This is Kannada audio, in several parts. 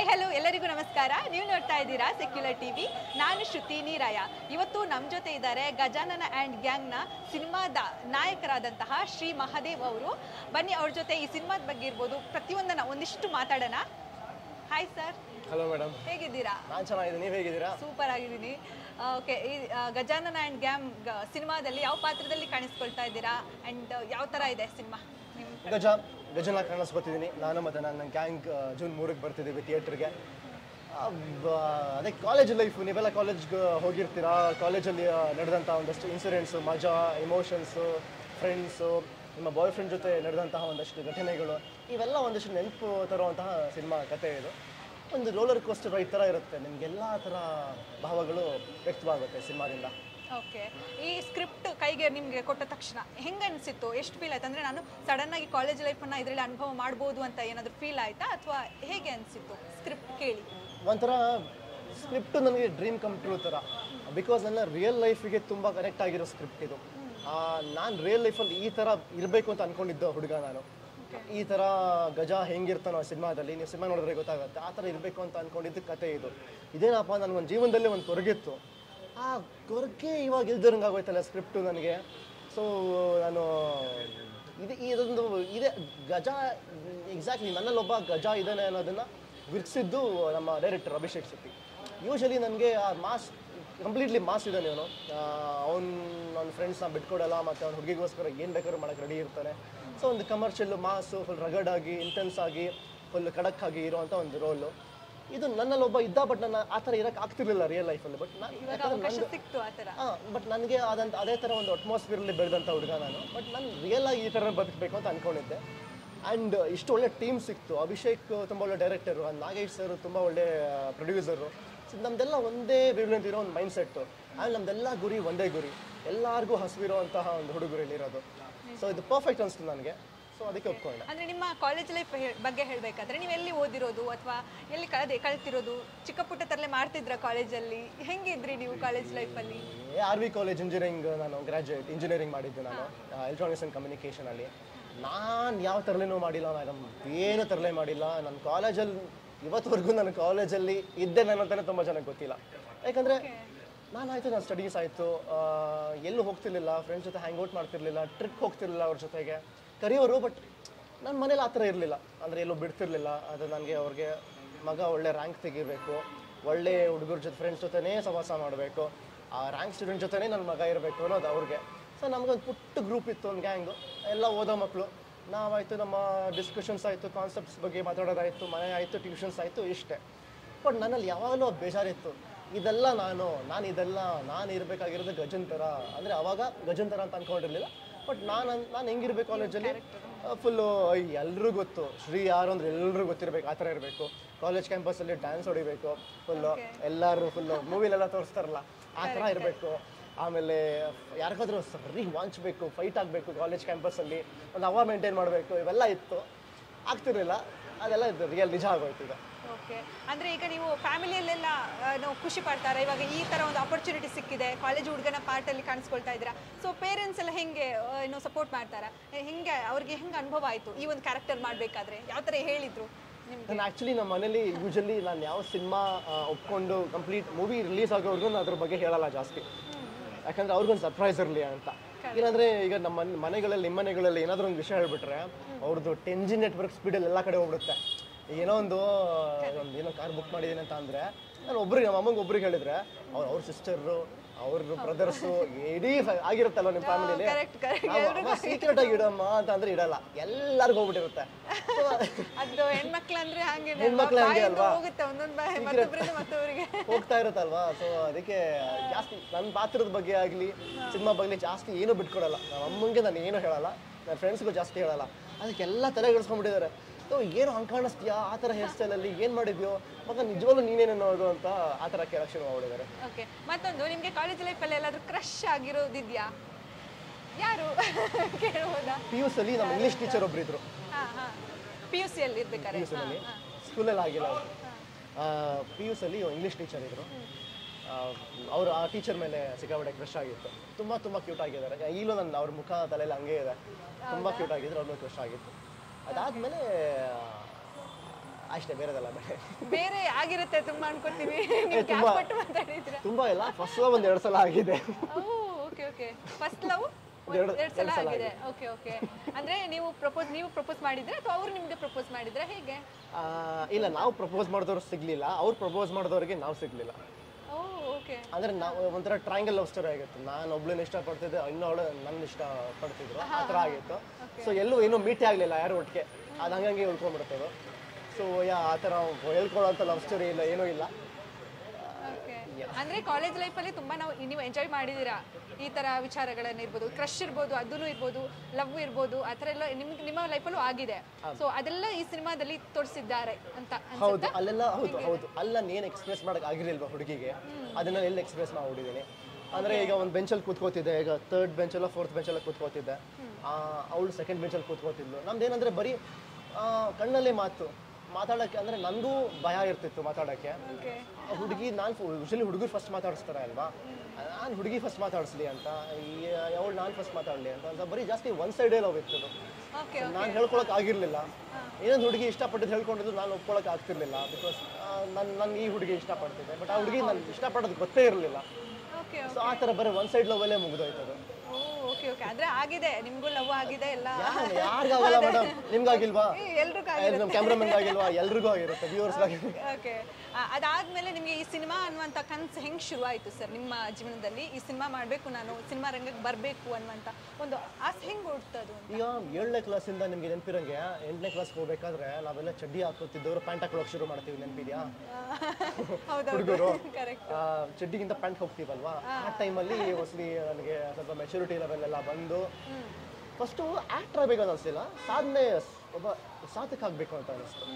ಹಾಯ್ ಹಲೋ ಎಲ್ಲರಿಗೂ ನಮಸ್ಕಾರ ನೀವು ನೋಡ್ತಾ ಇದ್ದೀರಾ ಸೆಕ್ಯುಲರ್ ಟಿವಿ ನಾನು ಶ್ರುತಿ ನೀರಾಯ ಇವತ್ತು ನಮ್ಮ ಜೊತೆ ಇದ್ದಾರೆ ಗಜಾನನ ಆ್ಯಂಡ್ ಗ್ಯಾಂಗ್ನ ಸಿನಿಮಾದ ನಾಯಕರಾದಂತಹ ಶ್ರೀ ಮಹಾದೇವ್ ಅವರು ಬನ್ನಿ ಅವ್ರ ಜೊತೆ ಈ ಸಿನಿಮಾದ ಬಗ್ಗೆ ಇರ್ಬೋದು ಪ್ರತಿಯೊಂದನ್ನ ಒಂದಿಷ್ಟು ಮಾತಾಡೋಣ ಹಾಯ್ ಸರ್ ಹಲೋ ಮೇಡಮ್ ಹೇಗಿದ್ದೀರಾ ನಾನು ಚೆನ್ನಾಗಿದೆ ನೀವು ಹೇಗಿದ್ದೀರಾ ಸೂಪರ್ ಆಗಿದ್ದೀನಿ ಓಕೆ ಈ ಆ, ಗಜಾನನ ಆ್ಯಂಡ್ ಗ್ಯಾಮ್ ಸಿನಿಮಾದಲ್ಲಿ ಯಾವ ಪಾತ್ರದಲ್ಲಿ ಕಾಣಿಸ್ಕೊಳ್ತಾ ಇದ್ದೀರಾ ಆ್ಯಂಡ್ ಯಾವ ಥರ ಇದೆ ಸಿನಿಮಾ ನಿಮ್ಮ ಗಜ ಗಜನ ಕಾಣಿಸ್ಕೊತಿದ್ದೀನಿ ನಾನು ಮತ್ತು ನನ್ನ ಗ್ಯಾಂಗ್ ಜೂನ್ ಮೂರಕ್ಕೆ ಬರ್ತಿದ್ದೀವಿ ಥಿಯೇಟ್ರಿಗೆ ಅದೇ ಕಾಲೇಜ್ ಲೈಫ್ ನೀವೆಲ್ಲ ಕಾಲೇಜ್ಗೆ ಹೋಗಿರ್ತೀರಾ ಕಾಲೇಜಲ್ಲಿ ನಡೆದಂಥ ಒಂದಷ್ಟು ಇನ್ಸಿಡೆಂಟ್ಸು ಮಜಾ ಇಮೋಷನ್ಸು ಫ್ರೆಂಡ್ಸು ನಿಮ್ಮ ಬಾಯ್ ಫ್ರೆಂಡ್ ಜೊತೆ ನಡೆದಂತಹ ಒಂದಷ್ಟು ಘಟನೆಗಳು ಇವೆಲ್ಲ ಒಂದಷ್ಟು ನೆನಪು ತರುವಂತಹ ಸಿನಿಮಾ ಕಥೆ ಇದು ಒಂದು ರೋಲರ್ ಕೋಸ್ಟರ್ ರೈಡ್ ಥರ ಇರುತ್ತೆ ನಿಮಗೆಲ್ಲ ಥರ ಭಾವಗಳು ವ್ಯಕ್ತವಾಗುತ್ತೆ ಸಿನಿಮಾದಿಂದ ಓಕೆ ಈ ಸ್ಕ್ರಿಪ್ಟ್ ಕೈಗೆ ನಿಮಗೆ ಕೊಟ್ಟ ತಕ್ಷಣ ಹೆಂಗೆ ಅನಿಸಿತ್ತು ಎಷ್ಟು ಫೀಲ್ ಆಯ್ತು ಅಂದರೆ ನಾನು ಸಡನ್ ಆಗಿ ಕಾಲೇಜ್ ಲೈಫನ್ನು ಇದರಲ್ಲಿ ಅನುಭವ ಮಾಡ್ಬೋದು ಅಂತ ಏನಾದರೂ ಫೀಲ್ ಆಯ್ತಾ ಅಥವಾ ಹೇಗೆ ಅನಿಸಿತ್ತು ಸ್ಕ್ರಿಪ್ಟ್ ಕೇಳಿ ಒಂಥರ ಸ್ಕ್ರಿಪ್ಟ್ ನನಗೆ ಡ್ರೀಮ್ ಕಮ್ ಟ್ರೂ ಥರ ಬಿಕಾಸ್ ನನ್ನ ರಿಯಲ್ ಲೈಫಿಗೆ ತುಂಬ ಕನೆಕ್ಟ್ ಆಗಿರೋ ಸ್ಕ್ರಿಪ್ಟ್ ಇದು ನಾನು ರಿಯಲ್ ಲೈಫಲ್ಲಿ ಈ ಥರ ಇರಬೇಕು ಅಂತ ಅನ್ಕೊಂಡಿದ್ದ ಹುಡುಗ ನಾನು ಈ ಥರ ಗಜ ಹೆಂಗಿರ್ತಾನೋ ಆ ಸಿನಿಮಾದಲ್ಲಿ ನೀವು ಸಿನಿಮಾ ನೋಡಿದ್ರೆ ಗೊತ್ತಾಗುತ್ತೆ ಆ ಥರ ಇರಬೇಕು ಅಂತ ಅನ್ಕೊಂಡಿದ್ದು ಕತೆ ಇದು ಇದೇನಪ್ಪ ನನಗೊಂದು ಜೀವನದಲ್ಲೇ ಒಂದು ಕೊರಗಿತ್ತು ಆ ಕೊರಗೆ ಇವಾಗ ಇಲ್ದಿರಂಗೆ ಆಗೋಯ್ತಲ್ಲ ಸ್ಕ್ರಿಪ್ಟು ನನಗೆ ಸೊ ನಾನು ಇದು ಇದೊಂದು ಇದೆ ಗಜ ಎಕ್ಸಾಕ್ಟ್ಲಿ ನನ್ನಲ್ಲೊಬ್ಬ ಗಜ ಇದ್ದಾನೆ ಅನ್ನೋದನ್ನು ಗುರುತಿಸಿದ್ದು ನಮ್ಮ ಡೈರೆಕ್ಟರ್ ಅಭಿಷೇಕ್ ಶೆಟ್ಟಿ ಯೂಶಲಿ ನನಗೆ ಆ ಮಾಸ್ ಕಂಪ್ಲೀಟ್ಲಿ ಮಾಸ್ ಇದ್ದಾನೆ ಅವನು ಅವ್ನು ನನ್ನ ಫ್ರೆಂಡ್ಸ್ನ ಬಿಟ್ಕೊಡಲ್ಲ ಮತ್ತು ಅವ್ನ ಹುಡುಗಿಗೋಸ್ಕರ ಏನು ಬೇಕಾದ್ರೂ ಮಾಡೋಕ್ಕೆ ರೆಡಿ ಇರ್ತಾನೆ ಸೊ ಒಂದು ಕಮರ್ಷಿಯಲ್ ಮಾಸು ಫುಲ್ ರಗಡ್ ಆಗಿ ಇಂಟೆನ್ಸ್ ಆಗಿ ಫುಲ್ ಖಡಕ್ ಆಗಿ ಇರುವಂಥ ಒಂದು ರೋಲು ಇದು ನನ್ನಲ್ಲೊಬ್ಬ ಇದ್ದ ಬಟ್ ನನ್ನ ಆ ಥರ ಇರೋಕ್ಕೆ ಆಗ್ತಿರ್ಲಿಲ್ಲ ರಿಯಲ್ ಲೈಫಲ್ಲಿ ಬಟ್ ಇವಾಗ ನಾನು ಅವಕಾಶ ಸಿಕ್ತು ಆ ಥರ ಬಟ್ ನನಗೆ ಆದಂಥ ಅದೇ ಥರ ಒಂದು ಅಟ್ಮಾಸ್ಫಿಯರಲ್ಲಿ ಬೆಳೆದಂಥ ಹುಡುಗ ನಾನು ಬಟ್ ನಾನು ರಿಯಲ್ ಆಗಿ ಈ ಥರ ಬದುಕಬೇಕು ಅಂತ ಅನ್ಕೊಂಡಿದ್ದೆ ಆ್ಯಂಡ್ ಇಷ್ಟು ಒಳ್ಳೆ ಟೀಮ್ ಸಿಕ್ತು ಅಭಿಷೇಕ್ ತುಂಬ ಒಳ್ಳೆ ಡೈರೆಕ್ಟರು ನಾಗೇಶ್ ಸರ್ ತುಂಬ ಒಳ್ಳೆ ಪ್ರೊಡ್ಯೂಸರು ನಮ್ದೆಲ್ಲ ಒಂದೇ ವೇವ್ಲೆಂತ್ ಇರೋ ಒಂದು ಮೈಂಡ್ ಸೆಟ್ಟು ಆ್ಯಂಡ್ ನಮ್ದೆಲ್ಲ ಗುರಿ ಒಂದೇ ಗುರಿ ಎಲ್ಲರಿಗೂ ಹಸಿವಿರುವಂತಹ ಒಂದು ಹುಡುಗರು ಇಲ್ಲಿರೋದು ಸೊ ಇದು ಪರ್ಫೆಕ್ಟ್ ಅನಿಸ್ತು ನನಗೆ ಸೊ ಅದಕ್ಕೆ ಒಪ್ಕೊಂಡೆ ಅಂದರೆ ನಿಮ್ಮ ಕಾಲೇಜ್ ಲೈಫ್ ಬಗ್ಗೆ ಹೇಳಬೇಕಾದ್ರೆ ನೀವು ಎಲ್ಲಿ ಓದಿರೋದು ಅಥವಾ ಎಲ್ಲಿ ಕಳೆದೆ ಕಳ್ತಿರೋದು ಚಿಕ್ಕ ಪುಟ್ಟ ತರಲೆ ಮಾಡ್ತಿದ್ರ ಕಾಲೇಜಲ್ಲಿ ಹೆಂಗಿದ್ರಿ ನೀವು ಕಾಲೇಜ್ ಲೈಫಲ್ಲಿ ಆರ್ ವಿ ಕಾಲೇಜ್ ಇಂಜಿನಿಯರಿಂಗ್ ನಾನು ಗ್ರಾಜುಯೇಟ್ ಇಂಜಿನಿಯರಿಂಗ್ ಮಾಡಿದ್ದು ನಾನು ಎಲೆಕ್ಟ್ರಾನಿಕ್ಸ್ ಆ್ಯಂಡ್ ಕಮ್ಯುನಿಕೇಷನಲ್ಲಿ ನಾನು ಯಾವ ತರಲೆನೂ ಮಾಡಿಲ್ಲ ಮೇಡಮ್ ಏನು ತರಲೆ ಮಾಡಿಲ್ಲ ನನ್ನ ಕಾಲೇಜಲ್ಲಿ ಇವತ್ತುವರೆಗೂ ನನ್ನ ಕಾಲೇಜಲ್ಲಿ ಇದ್ದೆ ನಾನು ಅಂತಾನೆ ತುಂಬ ಜನಕ್ಕೆ ಗೊತ್ತಿಲ್ಲ ಯಾಕಂದರೆ ನಾನು ಆಯಿತು ನನ್ನ ಸ್ಟಡೀಸ್ ಆಯಿತು ಎಲ್ಲೂ ಹೋಗ್ತಿರ್ಲಿಲ್ಲ ಫ್ರೆಂಡ್ಸ್ ಜೊತೆ ಹ್ಯಾಂಗ್ ಔಟ್ ಮಾಡ್ತಿರ್ಲಿಲ್ಲ ಟ್ರಿಪ್ ಹೋಗ್ತಿರ್ಲಿಲ್ಲ ಅವ್ರ ಜೊತೆಗೆ ಕರೆಯೋರು ಬಟ್ ನನ್ನ ಮನೇಲಿ ಆ ಥರ ಇರಲಿಲ್ಲ ಅಂದರೆ ಎಲ್ಲೂ ಬಿಡ್ತಿರ್ಲಿಲ್ಲ ಅದು ನನಗೆ ಅವ್ರಿಗೆ ಮಗ ಒಳ್ಳೆ ರ್ಯಾಂಕ್ ತೆಗಿಬೇಕು ಒಳ್ಳೆ ಹುಡುಗರ ಜೊತೆ ಫ್ರೆಂಡ್ಸ್ ಜೊತೆನೇ ಸವಾಸ ಮಾಡಬೇಕು ಆ ರ್ಯಾಂಕ್ ಸ್ಟೂಡೆಂಟ್ ಜೊತೆನೇ ನನ್ನ ಮಗ ಇರಬೇಕು ಅನ್ನೋದು ಅವ್ರಿಗೆ ಸೊ ನಮಗೊಂದು ಪುಟ್ಟ ಗ್ರೂಪ್ ಇತ್ತು ಒಂದು ಗ್ಯಾಂಗು ಎಲ್ಲ ಓದೋ ಮಕ್ಕಳು ನಾವಾಯಿತು ನಮ್ಮ ಡಿಸ್ಕಷನ್ಸ್ ಆಯಿತು ಕಾನ್ಸೆಪ್ಟ್ಸ್ ಬಗ್ಗೆ ಮಾತಾಡೋದಾಯಿತು ಮನೆ ಆಯಿತು ಟ್ಯೂಷನ್ಸ್ ಆಯಿತು ಇಷ್ಟೇ ಬಟ್ ನನ್ನಲ್ಲಿ ಯಾವಾಗಲೂ ಬೇಜಾರಿತ್ತು ಇದೆಲ್ಲ ನಾನು ನಾನು ಇದೆಲ್ಲ ನಾನು ಇರಬೇಕಾಗಿರೋದು ಗಜನ್ ಥರ ಅಂದರೆ ಅವಾಗ ಗಜನ್ ಥರ ಅಂತ ಅಂದ್ಕೊಂಡಿರಲಿಲ್ಲ ಬಟ್ ನಾನು ನಾನು ಹೆಂಗಿರ್ಬೇಕು ಕಾಲೇಜಲ್ಲಿ ಫುಲ್ಲು ಎಲ್ಲರೂ ಗೊತ್ತು ಶ್ರೀ ಯಾರು ಅಂದ್ರೆ ಎಲ್ಲರೂ ಗೊತ್ತಿರಬೇಕು ಆ ಥರ ಇರಬೇಕು ಕಾಲೇಜ್ ಕ್ಯಾಂಪಸಲ್ಲಿ ಡ್ಯಾನ್ಸ್ ಹೊಡಿಬೇಕು ಫುಲ್ಲು ಎಲ್ಲರೂ ಫುಲ್ಲು ಮೂವಿಲೆಲ್ಲ ತೋರಿಸ್ತಾರಲ್ಲ ಆ ಥರ ಇರಬೇಕು ಆಮೇಲೆ ಯಾರಿಗಾದ್ರೂ ಸರಿ ವಾಂಚ್ಬೇಕು ಫೈಟ್ ಆಗಬೇಕು ಕಾಲೇಜ್ ಕ್ಯಾಂಪಸಲ್ಲಿ ಒಂದು ಅವ ಮೇಂಟೈನ್ ಮಾಡಬೇಕು ಇವೆಲ್ಲ ಇತ್ತು ಆಗ್ತಿರ್ಲಿಲ್ಲ ಅದೆಲ್ಲ ಇದು ರಿಯಲ್ ನಿಜ ಆಗೋಯ್ತು ಈಗ ಓಕೆ ಅಂದರೆ ಈಗ ನೀವು ಫ್ಯಾಮಿಲಿಯಲ್ಲೆಲ್ಲ ನಾವು ಖುಷಿ ಪಡ್ತಾರೆ ಇವಾಗ ಈ ಥರ ಒಂದು ಆಪರ್ಚುನಿಟಿ ಸಿಕ್ಕಿದೆ ಕಾಲೇಜ್ ಹುಡುಗನ ಪಾರ್ಟಲ್ಲಿ ಕಾಣಿಸ್ಕೊಳ್ತಾ ಇದ್ದೀರಾ ಸೊ ಪೇರೆಂಟ್ಸ್ ಎಲ್ಲ ಹೆಂಗೆ ಆ, ಏನು ಸಪೋರ್ಟ್ ಮಾಡ್ತಾರಾ ಹೆಂಗೆ ಅವ್ರಿಗೆ ಹೆಂಗೆ ಅನುಭವ ಆಯಿತು ಈ ಒಂದು ಕ್ಯಾರೆಕ್ಟರ್ ಮಾಡಬೇಕಾದ್ರೆ ಯಾವ ಥರ ಹೇಳಿದ್ರು ನಿಮ್ಗೆ ನಾನು ಆ್ಯಕ್ಚುಲಿ ನಮ್ಮ ಮನೇಲಿ ಯೂಶಲಿ ನಾನು ಯಾವ ಸಿನಿಮಾ ಒಪ್ಕೊಂಡು ಕಂಪ್ಲೀಟ್ ಮೂವಿ ರಿಲೀಸ್ ಆಗೋವರೆಗೂ ನಾನು ಅದ್ರ ಬಗ್ಗೆ ಹೇಳಲ್ಲ ಜಾಸ್ತಿ ಯಾಕಂದ್ರೆ ಅವ್ರಿಗೊಂದು ಸರ್ಪ್ರೈಸ್ ಇರಲಿ ಅಂತ ಏನಂದ್ರೆ ಈಗ ನಮ್ಮ ಮನೆ- ಮನೆಗಳಲ್ಲಿ ನಿಮ್ಮ ಮನೆಗಳಲ್ಲಿ ಏನಾದರೂ ಒಂದು ವಿಷಯ ಹೇಳ್ಬಿಟ್ರೆ ಅವ್ರದ್ದು ಟೆನ್ ಜಿ ನೆಟ್ವರ್ಕ್ ಸ್ಪೀಡಲ್ಲಿ ಎಲ್ಲ ಕಡೆ ಹೋಗ್ಬಿಡುತ್ತೆ ಏನೋ ಒಂದು ಒಂದು ಏನೋ ಕಾರ್ ಬುಕ್ ಮಾಡಿದ್ದೀನಿ ಅಂತ ಅಂದರೆ ನಾನು ಒಬ್ರಿಗೆ ನಮ್ಮ ಅಮ್ಮಂಗೆ ಒಬ್ರಿಗೆ ಹೇಳಿದ್ರೆ ಅವ್ರು ಅವ್ರ ಸಿಸ್ಟರು ಅವ್ರ ಬ್ರದರ್ಸು ಇಡೀ ಫ್ಯಾ- ಆಗಿರುತ್ತಲ್ವ ನಿಮ್ಮ ಫ್ಯಾಮಿಲಿಲಿ ಕರೆಕ್ಟ್ ಕರೆಕ್ಟ್ ಸೀಕ್ರೆಟ್ ಆಗಿ ಇಡಮ್ಮ ಅಂತ ಅಂದ್ರೆ ಇಡಲ್ಲ ಎಲ್ಲರಿಗೂ ಹೋಗ್ಬಿಟ್ಟಿರುತ್ತೆ So, ಅದು ಹೆಣ್ಮಕ್ಳು ಅಂದ್ರೆ ಹಂಗೆ ಹೆಣ್ಮಕ್ಳು ಹಂಗೆ ಬಾಯಿಂದ ಅಲ್ವಾ? ಹೋಗುತ್ತೆ ಒಂದೊಂದು ಬಾಯಿ ಮತ್ತೊಬ್ಬರಿಂದ ಮತ್ತೊಬ್ಬರಿಗೆ ಹೋಗ್ತಾ ಇರುತ್ತಲ್ವಾ ಸೊ ಅದಕ್ಕೆ ಜಾಸ್ತಿ ನನ್ನ ಪಾತ್ರದ ಬಗ್ಗೆ ಆಗಲಿ ಸಿನಿಮಾ ಬಗ್ಗೆ ಜಾಸ್ತಿ ಏನೂ ಬಿಟ್ಕೊಡಲ್ಲ ನಮ್ಮ ಅಮ್ಮಂಗೆ ನಾನು ಏನೂ ಹೇಳಲ್ಲ ನನ್ನ ಫ್ರೆಂಡ್ಸ್ಗೂ ಜಾಸ್ತಿ ಹೇಳಲ್ಲ ಅದಕ್ಕೆಲ್ಲ ತಲೆಗೆಡಿಸ್ಕೊಂಡ್ಬಿಟ್ಟಿದ್ದಾರೆ ಸೊ ಏನು ಹಂಗೆ ಕಾಣಿಸ್ತೀಯಾ ಆ ಥರ ಹೇರ್ ಸ್ಟೈಲಲ್ಲಿ ಏನು ಮಾಡಿದ್ಯೋ ಮಗ ನಿಜವಾಗ್ಲೂ ನೀನೇನನ್ನೋದು ಅಂತ ಆ ಥರ ಕೇಳಕ್ಕೆ ಶುರು ಮಾಡ್ಬಿಟ್ಟಿದ್ದಾರೆ ಓಕೆ ಮತ್ತೊಂದು ನಿಮಗೆ ಕಾಲೇಜ್ ಲೈಫಲ್ಲಿ ಎಲ್ಲಾದ್ರೂ ಕ್ರಶ್ ಆಗಿರೋದಿದ್ಯಾ ಯಾರು ಕೇಳ್ಬೋದಾ ಪಿ ಯು ಸಲ್ಲಿ ನಮ್ಮ ಇಂಗ್ಲೀಷ್ ಟೀಚರ್ ಒಬ್ರು ಇದ್ರು ಹಾ ಹಾ ಪಿ ಯು ಸಿಯಲ್ಲಿ ಇರ್ಬೇಕಾರೆ ಪಿ ಯು ಸಿನಲ್ಲಿ ಸ್ಕೂಲಲ್ಲಿ ಆಗಿಲ್ಲ ಅವರು ಪಿ ಯು ಸಲ್ಲಿ ಇಂಗ್ಲೀಷ್ ಟೀಚರ್ ಇದ್ರು ಅವರು ಆ ಟೀಚರ್ ಮೇಲೆ ಸಿಕ್ಕಾಪಟ್ಟೆ ಕ್ರಶ್ ಆಗಿತ್ತು ತುಂಬ ತುಂಬ ಕ್ಯೂಟ್ ಆಗಿದ್ದಾರೆ ಈಗಲೂ ನನ್ನ ಅವ್ರ ಮುಖ ತಲೆಯಲ್ಲಿ ಹಂಗೆ ಇದೆ ತುಂಬ ಕ್ಯೂಟ್ ಆಗಿದ್ರು ಅವ್ರ ಮೇಲೆ ಕ್ರಶ್ ಆಗಿತ್ತು ಅದಾದಮೇಲೆ ಅಷ್ಟೇ ಬೇರೆದಲ್ಲ ಬೇರೆ ಬೇರೆ ಆಗಿರುತ್ತೆ ತುಂಬಾ ಅನ್ಕೋತೀವಿ ನೀವು ಗ್ಯಾಪ್ ತುಂಬಾ- ಕೊಟ್ಟು ಮಾತಾಡಿದ್ರ ತುಂಬಾ ಇಲ್ಲ ಫಸ್ಟ್ ಒಂದ್ ಎರಡು ಸಲ ಆಗಿದೆ ಓಕೆ ಓಕೆ ಫಸ್ಟ್ ಲವ್ ಎರಡು- ಎರಡು ಸಲ ಎರಡು ಸಲ ಆಗಿದೆ ಓಕೆ ಓಕೆ ಅಂದ್ರೆ ನೀವು ಪ್ರಪೋಸ್ ನೀವು ಪ್ರಪೋಸ್ ಮಾಡಿದ್ರೆ ಅಥವಾ ಅವ್ರು ನಿಮ್ಗೆ ಪ್ರಪೋಸ್ ಮಾಡಿದ್ರೆ ಹೇಗೆ ಆ, ಇಲ್ಲ ನಾವು ಪ್ರಪೋಸ್ ಮಾಡಿದವ್ರು ಸಿಗ್ಲಿಲ್ಲ ಅವ್ರು ಪ್ರಪೋಸ್ ಮಾಡಿದವ್ರಿಗೆ ನಾವು ಸಿಗ್ಲಿಲ್ಲ ಓ ಓಕೆ ಅಂದ್ರೆ ನಾವು ಒಂಥರ ಟ್ರಯಾಂಗಲ್ ಲವ್ ಸ್ಟೋರಿ ಆಗಿತ್ತು ನಾನು ಒಬ್ಳನ್ನ ಇಷ್ಟಪಡ್ತಿದ್ದೆ ಇನ್ನೊಬ್ಳು ನನ್ನ ಇಷ್ಟ ಪಡ್ತಿದ್ರು ಆ ಥರ ಆಗಿತ್ತು ಸೊ ಎಲ್ಲೂ ಏನೂ ಮೀಟೇ ಆಗಲಿಲ್ಲ ಯಾರು ಒಟ್ಟಿಗೆ ಅದು ಹಂಗಂಗೆ ಉಳ್ಕೊಂಡ್ಬಿಡ್ತದೆ ಸೊ ಯಾ ಆ ಥರ ಹೇಳ್ಕೊಳ್ಳೋಂಥ ಲವ್ ಸ್ಟೋರಿ ಇಲ್ಲ ಏನೂ ಇಲ್ಲ ಓಕೆ ಅಂದ್ರೆ ಕಾಲೇಜ್ ಲೈಫಲ್ಲಿ ತುಂಬಾ ನಾವು ನೀವು ಎಂಜಾಯ್ ಮಾಡಿದ್ದೀರಾ ಈ ತರ ವಿಚಾರಗಳನ್ನ ಇರ್ಬೋದು ಕ್ರಶ್ ಇರ್ಬೋದು ಅದೂ ಇರ್ಬೋದು ಲವ್ ಇರ್ಬೋದು ಆ ಥರ ಎಲ್ಲ ನಿಮ್ಗೆ ನಿಮ್ಮ ಲೈಫಲ್ಲೂ ಆಗಿದೆ ಸೊ ಅದೆಲ್ಲ ಈ ಸಿನಿಮಾದಲ್ಲಿ ತೋರಿಸಿದ್ದಾರೆ ಅಂತ ಹೌದು ಅನ್ಸುತ್ತಾ ಅಲ್ಲೆಲ್ಲ ಹೌದು ಹೌದು ಅಲ್ಲ ನಾನು ಏನು ಎಕ್ಸ್ಪ್ರೆಸ್ ಮಾಡಕ್ ಆಗಿರ್ಲಿಲ್ವಾ ಹುಡುಗಿಗೆ ಅದನ್ನ ಎಲ್ಲಿ ಎಕ್ಸ್ಪ್ರೆಸ್ ಮಾಡ್ಬಿಟ್ಟಿದ್ದೀನಿ ಅಂದ್ರೆ ಈಗ ಒಂದು ಬೆಂಚಲ್ಲಿ ಕೂತ್ಕೋತಿದ್ದೆ ಈಗ ತರ್ಡ್ ಬೆಂಚಲ್ಲ ಫೋರ್ತ್ ಬೆಂಚಲ್ಲ ಕೂತ್ಕೋತಿದ್ದೆ ಅವಳು ಸೆಕೆಂಡ್ ಬೆಂಚಲ್ಲಿ ಕೂತ್ಕೋತಿದ್ಲು ನಮ್ದು ಏನಂದ್ರೆ ಬರೀ ಆ, ಕಣ್ಣಲ್ಲೇ ಮಾತು ಮಾತಾಡಕ್ಕೆ ಅಂದ್ರೆ ನಂದು ಭಯ ಇರ್ತಿತ್ತು ಮಾತಾಡಕ್ಕೆ ಓಕೆ ಹುಡುಗಿ ನಾನು ಯೂಶಲಿ ಹುಡುಗರು ಫಸ್ಟ್ ಮಾತಾಡಿಸ್ತಾರೆ ಅಲ್ವಾ ನಾನು ಹುಡುಗಿ ಫಸ್ಟ್ ಮಾತಾಡಿಸ್ಲಿ ಅಂತ ಅವಳು ನಾನು ಫಸ್ಟ್ ಮಾತಾಡಲಿ ಅಂತ ಅಂತ ಬರೀ ಜಾಸ್ತಿ ಒನ್ ಸೈಡೇ ಲವ್ ಇತ್ತು ಓಕೆ ನಾನು ಹೇಳ್ಕೊಳಕ್ ಆಗಿರ್ಲಿಲ್ಲ ಏನೊಂದು ಹುಡುಗಿ ಇಷ್ಟಪಟ್ಟಿದ್ದು ಹೇಳ್ಕೊಂಡಿದ್ದು ನಾನು ಒಪ್ಕೊಳಕ್ ಆಗ್ತಿರ್ಲಿಲ್ಲ ಬಿಕಾಸ್ ನಾನು ನಾನು ಈ ಹುಡುಗಿ ಇಷ್ಟಪಡ್ತಿದ್ದೆ ಬಟ್ ಆ ಹುಡುಗಿ ನಾನು ಇಷ್ಟಪಡೋದು ಗೊತ್ತೇ ಇರಲಿಲ್ಲ ಓಕೆ ಸೊ ಆ ಥರ ಬರೀ ಒನ್ ಸೈಡ್ ಲವಲ್ಲೇ ಮುಗಿದೋಯ್ತು ಅದು ಓ ಓಕೆ ಓಕೆ ಅಂದ್ರೆ ಆಗಿದೆ ನಿಮ್ಗೂ ಲವ್ ಆಗಿದೆ ಎಲ್ಲ ಯಾರಿಗಾಗಲ್ಲ ಮೇಡಮ್ ನಿಮ್ಗಾಗಿಲ್ವಾ ಎಲ್ರಿಗೂ ನಮ್ಮ ಕ್ಯಾಮ್ರಾಮನ್ ಆಗಿಲ್ವಾ ಎಲ್ರಿಗೂ ಆಗಿರುತ್ತೆ ವ್ಯೂವರ್ಸ್ ಆಗಿರುತ್ತೆ ಓಕೆ ಅದಾದ್ಮೇಲೆ ನಿಮಗೆ ಈ ಸಿನಿಮಾ ಅನ್ನುವಂಥ ಕನಸು ಹೆಂಗ್ ಶುರುವಾಯಿತು ಸರ್ ನಿಮ್ಮ ಜೀವನದಲ್ಲಿ ಈ ಸಿನಿಮಾ ಮಾಡಬೇಕು ನಾನು ಸಿನಿಮಾ ರಂಗಕ್ಕೆ ಬರಬೇಕು ಅನ್ನುವಂಥ ಒಂದು ಆಸೆ ಹೆಂಗ್ ಹುಡ್ತದು ಈಗ ಏಳನೇ ಕ್ಲಾಸಿಂದ ನಿಮ್ಗೆ ನೆನಪಿರಂಗೆ ಎಂಟನೇ ಕ್ಲಾಸ್ಗೆ ಹೋಗ್ಬೇಕಾದ್ರೆ ನಾವೆಲ್ಲ ಚಡ್ಡಿ ಹಾಕೋತಿದ್ದವರು ಪ್ಯಾಂಟ್ ಹಾಕೊಳ್ಳೋಕೆ ಶುರು ಮಾಡ್ತೀವಿ ನೆನಪಿದ್ಯಾ ಹೌದೌದು ಹುಡುಗರು ಕರೆಕ್ಟ್ ಚಡ್ಡಿಗಿಂತ ಪ್ಯಾಂಟ್ ಹೋಗ್ತೀವಲ್ವಾ ಆ ಟೈಮಲ್ಲಿ ಮೋಸ್ಟ್ಲಿ ನನಗೆ ಸ್ವಲ್ಪ ಮೆಚುರಿಟಿ ಲೆವೆಲ್ ಎಲ್ಲ ಬಂದು ಫಸ್ಟು ಆ್ಯಕ್ಟರ್ ಆಗಬೇಕು ಅಂತ ಅನಿಸ್ಲಿಲ್ಲ ಸಾಧನೆ ಒಬ್ಬ ಸಾಧಕ ಆಗಬೇಕು ಅಂತ ಅನಿಸ್ತು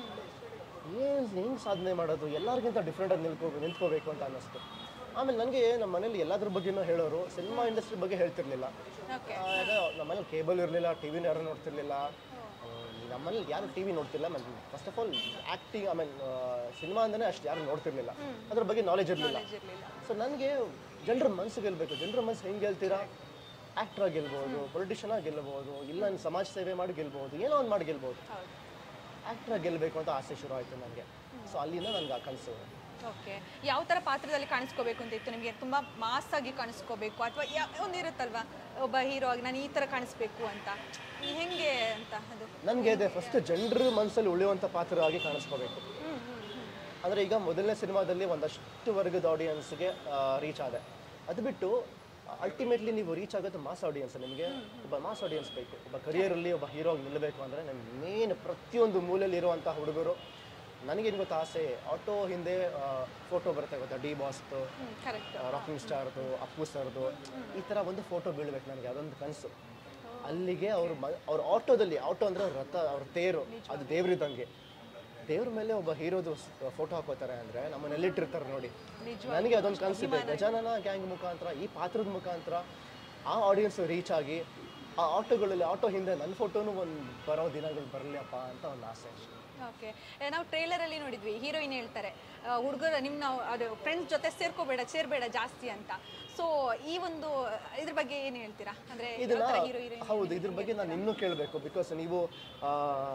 ಏನು ಹೆಂಗೆ ಸಾಧನೆ ಮಾಡೋದು ಎಲ್ಲರಿಗಿಂತ ಡಿಫ್ರೆಂಟಾಗಿ ನಿಲ್ಕೋ ನಿಂತ್ಕೋಬೇಕು ಅಂತ ಅನ್ನಿಸ್ತು ಆಮೇಲೆ ನನಗೆ ನಮ್ಮ ಮನೇಲಿ ಎಲ್ಲದ್ರ ಬಗ್ಗೆನೂ ಹೇಳೋರು ಸಿನಿಮಾ ಇಂಡಸ್ಟ್ರಿ ಬಗ್ಗೆ ಹೇಳ್ತಿರ್ಲಿಲ್ಲ ಓಕೆ ಆಗ ನಮ್ಮನೇಲಿ ಕೇಬಲ್ ಇರಲಿಲ್ಲ ಟಿ ವಿನ ಯಾರು ನೋಡ್ತಿರ್ಲಿಲ್ಲ ನಮ್ಮನೇಲಿ ಯಾರು ಟಿ ವಿ ನೋಡ್ತಿಲ್ಲ ಫಸ್ಟ್ ಆಫ್ ಆಲ್ ಆ್ಯಕ್ಟಿಂಗ್ ಆಮೇಲೆ ಸಿನಿಮಾ ಅಂದ್ರೆ ಅಷ್ಟು ಯಾರು ನೋಡ್ತಿರ್ಲಿಲ್ಲ ಅದ್ರ ಬಗ್ಗೆ ನಾಲೆಜ್ ಇರಲಿಲ್ಲ ಇರಲಿಲ್ಲ ಸೊ ನನಗೆ ಜನರ ಮನಸ್ಸು ಗೆಲ್ಲಬೇಕು ಜನರ ಮನಸ್ಸು ಹೆಂಗೆ ಗೆಲ್ತೀರಾ ಆ್ಯಕ್ಟ್ರ್ ಆಗಿ ಗೆಲ್ಬೋದು ಪೊಲಿಟಿಷಿಯನ್ ಆಗಿ ಗೆಲ್ಬೋದು ಇಲ್ಲ ನಾನು ಸಮಾಜ ಸೇವೆ ಮಾಡಿ ಗೆಲ್ಬೋದು ಏನೋ ಒಂದು ಮಾಡಿ ಗೆಲ್ಬೋದು ಹೌದು ಆ್ಯಕ್ಟ್ರ್ ಆಗಿ ಗೆಲ್ಲಬೇಕು ಅಂತ ಆಸೆ ಶುರು ಆಯಿತು ನನಗೆ ಸೊ ಅಲ್ಲಿಂದ ನನಗೆ ಆ ಕನಸು ಓಕೆ ಯಾವ ಥರ ಪಾತ್ರದಲ್ಲಿ ಕಾಣಿಸ್ಕೋಬೇಕು ಅಂತ ಇತ್ತು ನಿಮಗೆ ತುಂಬ ಮಾಸ್ ಆಗಿ ಕಾಣಿಸ್ಕೋಬೇಕು ಅಥವಾ ಯಾವ ಒಂದು ಇರುತ್ತಲ್ವಾ ಒಬ್ಬ ಹೀರೋ ಆಗಿ ನಾನು ಈ ಥರ ಕಾಣಿಸ್ಬೇಕು ಅಂತ ಈ ಹೆಂಗೆ ಅಂತ ಅದು ನನಗೆ ಇದೆ ಫಸ್ಟ್ ಜನರ ಮನಸ್ಸಲ್ಲಿ ಉಳಿಯುವಂಥ ಪಾತ್ರ ಆಗಿ ಕಾಣಿಸ್ಕೋಬೇಕು ಹ್ಮ್ ಹ್ಮ್ ಹ್ಮ್ ಅಂದರೆ ಈಗ ಮೊದಲನೇ ಸಿನಿಮಾದಲ್ಲಿ ಒಂದಷ್ಟು ವರ್ಗದ ಆಡಿಯನ್ಸ್ಗೆ ರೀಚ್ ಆದೆ ಅದು ಬಿಟ್ಟು ಅಲ್ಟಿಮೇಟ್ಲಿ ನೀವು ರೀಚ್ ಆಗೋದು ಮಾಸ್ ಆಡಿಯನ್ಸ್ ನಿಮಗೆ ಒಬ್ಬ ಮಾಸ್ ಆಡಿಯನ್ಸ್ ಬೇಕು ಒಬ್ಬ ಕರಿಯರಲ್ಲಿ ಒಬ್ಬ ಹೀರೋ ಆಗಿ ನಿಲ್ಲಬೇಕು ಅಂದರೆ ನನ್ನ ಮೇನ್ ಪ್ರತಿಯೊಂದು ಮೂಲೆಯಲ್ಲಿ ಇರುವಂಥ ಹುಡುಗರು ನನಗೇನು ಗೊತ್ತಾ ಆಸೆ ಆಟೋ ಹಿಂದೆ ಫೋಟೋ ಬರುತ್ತೆ ಗೊತ್ತಾ ಡಿ ಬಾಸ್ದು ಹ್ಮ್ ಕರೆಕ್ಟ್ ರಾಕಿಂಗ್ ಸ್ಟಾರ್ದು ಅಪ್ಪು ಸರ್ದು ಈ ಥರ ಒಂದು ಫೋಟೋ ಬೀಳ್ಬೇಕು ನನಗೆ ಅದೊಂದು ಕನಸು ಅಲ್ಲಿಗೆ ಅವ್ರ ಮ ಅವ್ರ ಆಟೋದಲ್ಲಿ ಆಟೋ ಅಂದರೆ ಅವ್ರ ರಥ ಅವ್ರ ತೇರು ಅದು ದೇವ್ರಿದ್ದಂಗೆ ದೇವ್ರ ಮೇಲೆ ಒಬ್ಬ ಹೀರೋದು ಫೋಟೋ ಹಾಕೋತಾರೆ ಅಂದರೆ ನಮ್ಮನ್ನ ಎಲ್ಲಿಟ್ಟಿರ್ತಾರೆ ನೋಡಿ ನಿಜವಾಗ್ಲೂ ನನಗೆ ಅದೊಂದು ಕನಸಿದೆ ಗಜಾನನ ಗ್ಯಾಂಗ್ ಮುಖಾಂತರ ಈ ಪಾತ್ರದ ಮುಖಾಂತರ ಆ ಆಡಿಯನ್ಸ್ ರೀಚ್ ಆಗಿ ಆ ಆಟೋಗಳಲ್ಲಿ ಆಟೋ ಹಿಂದೆ ನನ್ನ ಫೋಟೋನು ಒಂದು ಬರೋ ದಿನಗಳು ಬರಲಿಯಪ್ಪ ಅಂತ ಒಂದು ಆಸೆ ಅಷ್ಟೇ ಓಕೆ ನಾವು ಟ್ರೈಲರಲ್ಲಿ ನೋಡಿದ್ವಿ ಹೀರೋಯಿನ್ ಹೇಳ್ತಾರೆ ಹುಡುಗರ ನಿಮ್ಮ ನಾವು ಅದು ಫ್ರೆಂಡ್ಸ್ ಜೊತೆ ಸೇರ್ಕೋಬೇಡ ಸೇರ್ಬೇಡ ಜಾಸ್ತಿ ಅಂತ ಸೊ ಈ ಒಂದು ಇದ್ರ ಬಗ್ಗೆ ಏನು ಹೇಳ್ತೀರಾ ಅಂದ್ರೆ ಯಾವ ಇದನ್ನ ಥರ ಹೀರೋ ಹೀರೋಯಿನ್ ಹೌದು ಇದ್ರ ಬಗ್ಗೆ ನಾನು ಇನ್ನೂ ಕೇಳಬೇಕು ಬಿಕಾಸ್ ನೀವು ಆ,